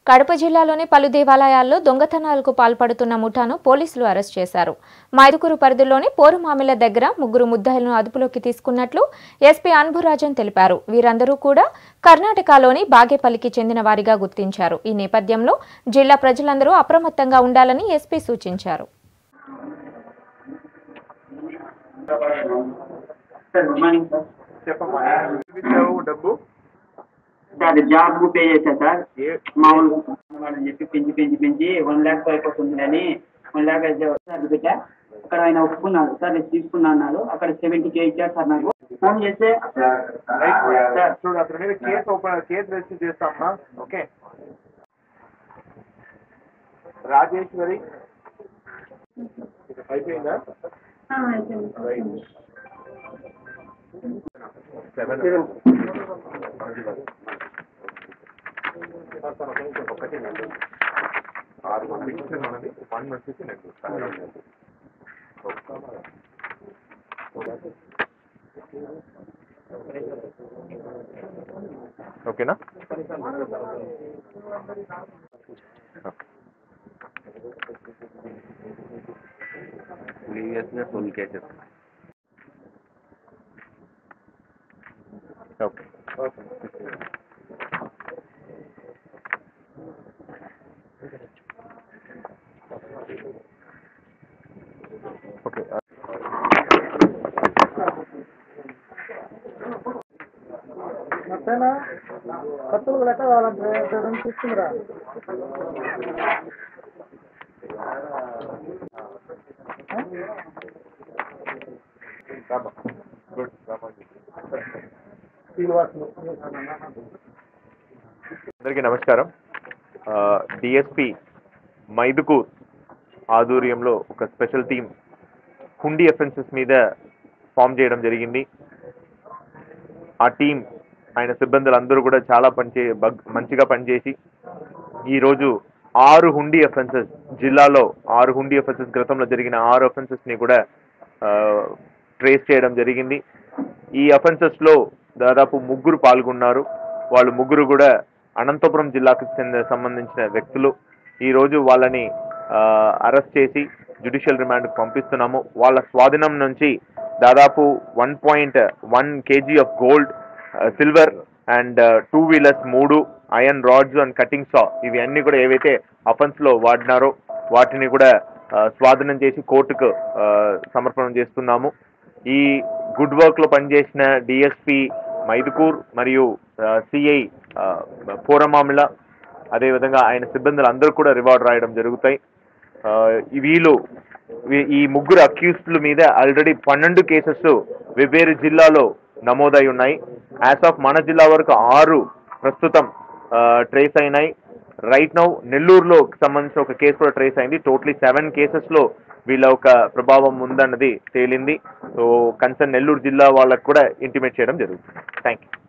కడప జిల్లాలోని పలు దేవాలయాల్లో దొంగతనాలకు పాల్పడుతున్న ముఠాను పోలీసులు అరెస్ట్ చేశారు మైదుకూరు పరిధిలోని పోరుమామిల దగ్గర ముగ్గురు ముద్దాయిలను అదుపులోకి తీసుకున్నట్లు ఎస్పీ అన్బురాజన్ తెలిపారు వీరందరూ కూడా కర్ణాటకలోని బాగేపల్లికి చెందిన వారిగా గుర్తించారు ఈ నేపథ్యంలో జిల్లా ప్రజలందరూ అప్రమత్తంగా ఉండాలని ఎస్పీ సూచించారు సార్ గుడ్ మార్నింగ్ సార్ చెప్పమ్మా ఏం ఇచ్చావు డబ్బు సార్ జాబ్ పే చేశా సార్ ఏ మామూలు వాళ్ళని చెప్పి పెంచి పెంచి పెంచి వన్ ల్యాక్ అయిపోతుంది అని వన్ ల్యాక్ అయితే సార్ పెట్టా అక్కడ ఆయన ఒప్పుకున్నాడు సార్ నేను తీసుకున్నా అన్నాడు అక్కడ సెవెంటీ కే ఇచ్చారు సార్ నాకు ఫోన్ చేస్తే రైట్ సార్ చూడు అతని మీద కేసు ఓపెన్ కేసు రిజిస్టర్ చేస్తామా ఓకే రాజేశ్వరి ఇది అయిపోయిందా రైట్ సెవెన్ ఒకటి నెల్లూరు ఆరు మంది మనది వన్ వచ్చేసి నెల్లూరు ఓకేనా ప్రీవియస్గా ట్వెల్వ్ కేసెస్ ఓకే ఓకే మత్తేనా కత్తులు లెక్క కావాలంటే రెండు తీసుకుందిరా రామా గుడ్ రామా శ్రీనివాసులు అందరికీ నమస్కారం డిఎస్పి మైదుకూర్ ఆధ్వర్యంలో ఒక స్పెషల్ టీం హుండీ అఫెన్సెస్ మీద ఫామ్ చేయడం జరిగింది ఆ టీం ఆయన సిబ్బందులు అందరూ కూడా చాలా పనిచే బగ్ మంచిగా పనిచేసి ఈరోజు ఆరు హుండీ అఫెన్సెస్ జిల్లాలో ఆరు హుండీ అఫెన్సెస్ గతంలో జరిగిన ఆరు అఫెన్సెస్ని కూడా ట్రేస్ చేయడం జరిగింది ఈ అఫెన్సెస్ లో దాదాపు ముగ్గురు పాల్గొన్నారు వాళ్ళు ముగ్గురు కూడా అనంతపురం జిల్లాకు చెందిన సంబంధించిన వ్యక్తులు ఈ రోజు వాళ్ళని అరెస్ట్ చేసి జ్యుడిషియల్ రిమాండ్కి పంపిస్తున్నాము వాళ్ళ స్వాధీనం నుంచి దాదాపు one point one KG of gold silver and two wheelers మూడు iron rods and cutting saw ఇవి అన్ని కూడా ఏవైతే అఫెన్స్ లో వాడినారో వాటిని కూడా ఆ, స్వాధీనం చేసి కోర్టుకు ఆ, సమర్పణం చేస్తున్నాము ఈ గుడ్ వర్క్ లో పనిచేసిన డిఎస్పి మైదుకూర్ మరియు సిఐ పూరమామిల అదేవిధంగా ఆయన సిబ్బందులు అందరూ కూడా రివార్డ్ రాయడం జరుగుతాయి ఆ, ఈ వీళ్ళు వీ- ఈ ముగ్గురు అక్యూస్డ్ల మీద ఆల్రెడీ పన్నెండు కేసెస్ వెవ్వేరు జిల్లాలో నమోదై ఉన్నాయి యాజ్ ఆఫ్ మన జిల్లా వరకు ఆరు ప్రస్తుతం ట్రేస్ అయినాయి రైట్ నౌ నెల్లూరులో సంబంధించిన ఒక కేసు కూడా ట్రేస్ అయింది టోటలీ సెవెన్ కేసెస్ లో వీళ్ళ ఒక ప్రభావం ఉందన్నది తేలింది సో కన్సర్న్ నెల్లూరు జిల్లా వాళ్ళకు కూడా ఇంటిమేట్ చేయడం జరుగుతుంది థ్యాంక్ యూ